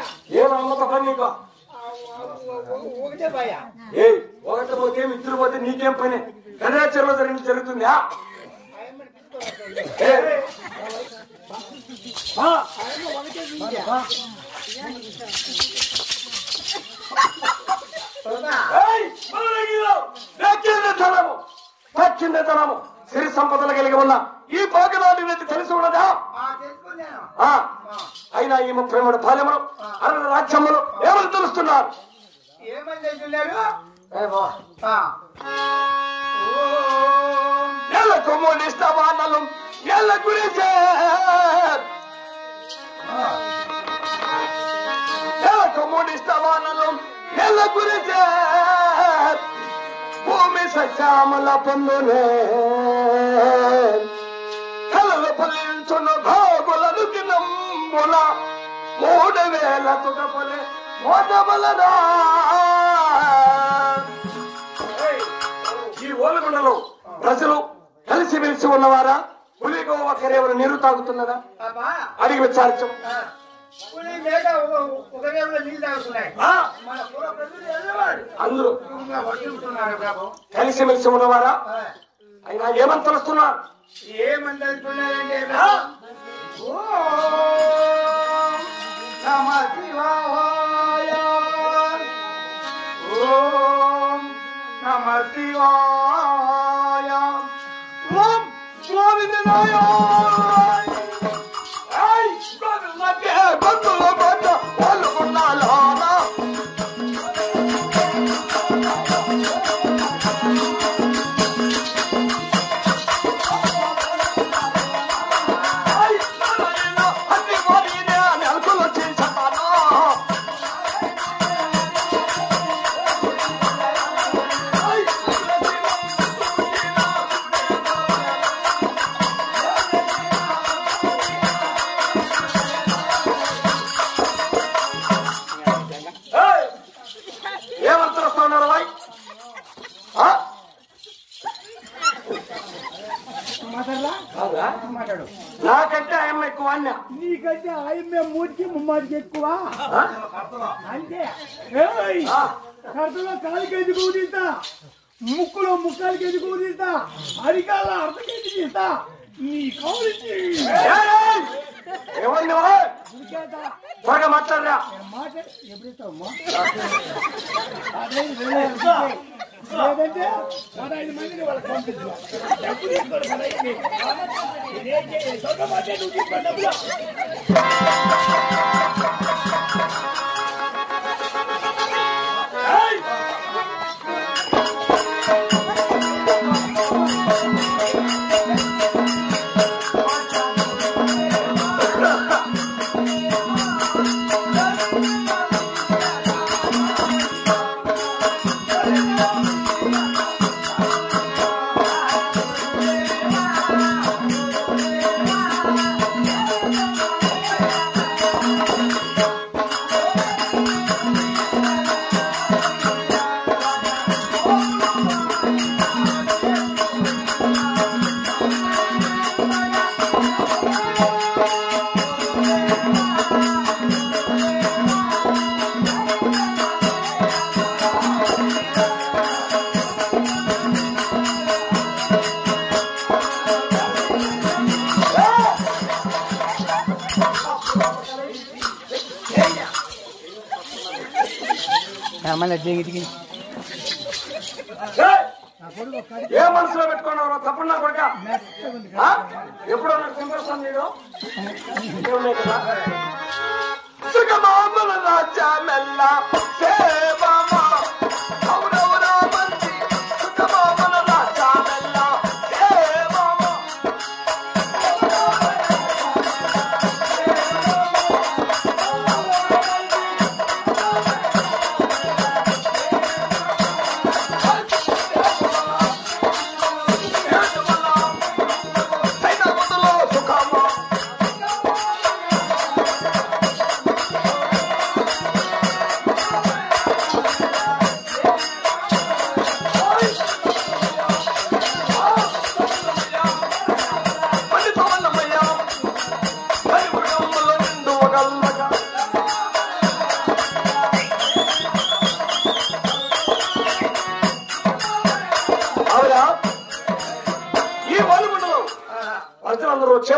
ఏం అమ్మతో పని నీకు ఒకటే భయ ఏ ఒకటి పోతే ఇద్దరు పోతే నీకేం పని కన్యాచరలో జరిగింది జరుగుతుందా ఏ, ఆ, ఏయ్, మొదలగిలో, వ్యాఖ్యానతనము, వ్యాఖ్యానతనము, సిరి సంపదలు కలిగి ఉన్న ఈ భాగనాలు వీరికి తెలిసి ఉన్నదా తెలుసుకున్నాను ఆ, అయినా ఈమె ప్రేమల పాలెములు అరణ రాజ్యములు ఏమని తెలుస్తున్నారు ఏమని తెలుసున్నారు ఏ బావా, ఆ. ఓం నెలకు మూడిష్టవానలు నెల గురించే నెలకు మూడిష్టవానలు నెల గురించే భూమి సశ్యామల పొందునే కలలు ఫలించున్న భాగులను దినంబుల మూడు వేల తుటపలే మోటబలనా ఈ ఓలగుండలో ప్రజలు కలిసిమెలిసి ఉన్నవారా పులిగో ఒకరేవరు నీరు తాగుతున్నదా అబ్బా అడిగి విచారించం ఆ. పులి మేక ఒక- ఒక రేవులో నీళ్ళు తాగుతున్నాయి ఆ, మన పూర్వ ప్రజలు ఎల్లవాడు అందరూ ఇంకా వర్తిస్తున్నారు బాబు కలిసిమెలిసి ఉన్నవారా ఆ. అయినా ఏమని తెలుస్తున్నారు ఏమని తెలుసుకున్నారంటే ఆ, ఓం నమ శివాయ ఓం నమ శివాయ ఓం గోవిందనాయ. ఏయ్, గోవిందకే గొంతుల మధ్య ఓలగుండాలానా. ఏయ్, నారాయణ, అన్ని మోడీనే అని అలుకులు చేశాను. ఏయ్! ఏమంటారు వస్తున్నారు వాయ్ మాట్లాడలా మాట్లాడు నాకంటే ఆయమ్మ ఎక్కువ అన్న నీకంటే ఆయమ్మే మూర్తి ముమ్మాటికి ఎక్కువ అంతే ఏయ్! ఆ, కడుపులో కాలికి ఎందుకు తీస్తా ముక్కులో ముక్కాలకి ఎందుకు తీస్తా అరికాల అర్థకెందుకు తీస్తా నీ కౌలికి ఏయ్! ఎవరు నువ్వు? త్వరగా మాట్లాడరా మాట ఎప్పుడైతావమ్మా పదహైదు వేలు ఇస్తే, లేదంటే పదహైదు మందిని వాళ్ళకి పంపించు డబ్బులు ఇస్తారు పదహైదు ఇదేం చేయాలి? దొంగ మాట నువ్వు తీసుకో డబ్బులు. ఏయ్! మళ్ళీ దిగి దిగి ఏయ్! నా కొడుకు ఒక్కడి ఏ మనసులో పెట్టుకున్నావు తప్పుడు నా కొడుక మెత్తగా ఉంది ఆ? ఎప్పుడో నాకు సింపేస్తాను నేను ఏమన్నా కదా సుఖమామల రాజ్యామెల్ల సేవమ అవునవునా మంచి సుఖమామల రాజ్యామెల్ల సేవమ సైనా సుఖమా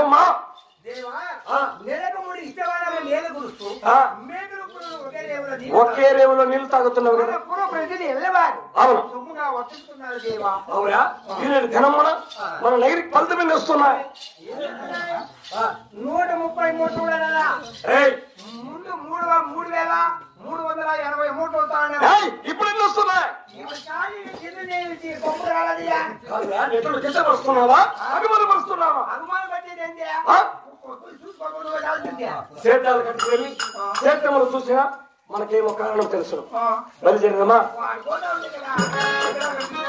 ఏమమ్మా దేవా ఆ. నెలకు మూడు ఇష్టవాళ్ళ నేల గురుస్తూ ఆ. మేకలు పురుగు ఒకే రేవులో నీళ్ళు ఒకే రేవులో నీళ్లు తాగుతున్నావు మన కదా పూర్వ ప్రజలు ఎల్లవారు అవును సొమ్ముగా వర్తిస్తున్నారు దేవా అవునా ఈనాడు దినమ్మన మన నగరికి పలత మీద వస్తున్నాయి నూట ముప్పై మూడు చూడాలా ఏయ్, ముందు మూడు వ- మూడు వేల మూడు వందల ఎనభై మూడు అవుతానే ఏయ్, ఇప్పుడు ఎన్ని వస్తున్నాయి కాదురా, నెత్తులు కించపరుస్తున్నావా అభిమానపరుస్తున్నావా అనుమానం పట్టేది ఏంటి ఆ? చూసుకోకుండా వెళ్ళాల్సిందే సేద్యాలు కట్టుకెళ్ళి సేద్యములు చూసినా మనకేమో కారణం తెలుసు ఆ. బలి జరిగమ్మా వాడు కూడా ఉంది కదా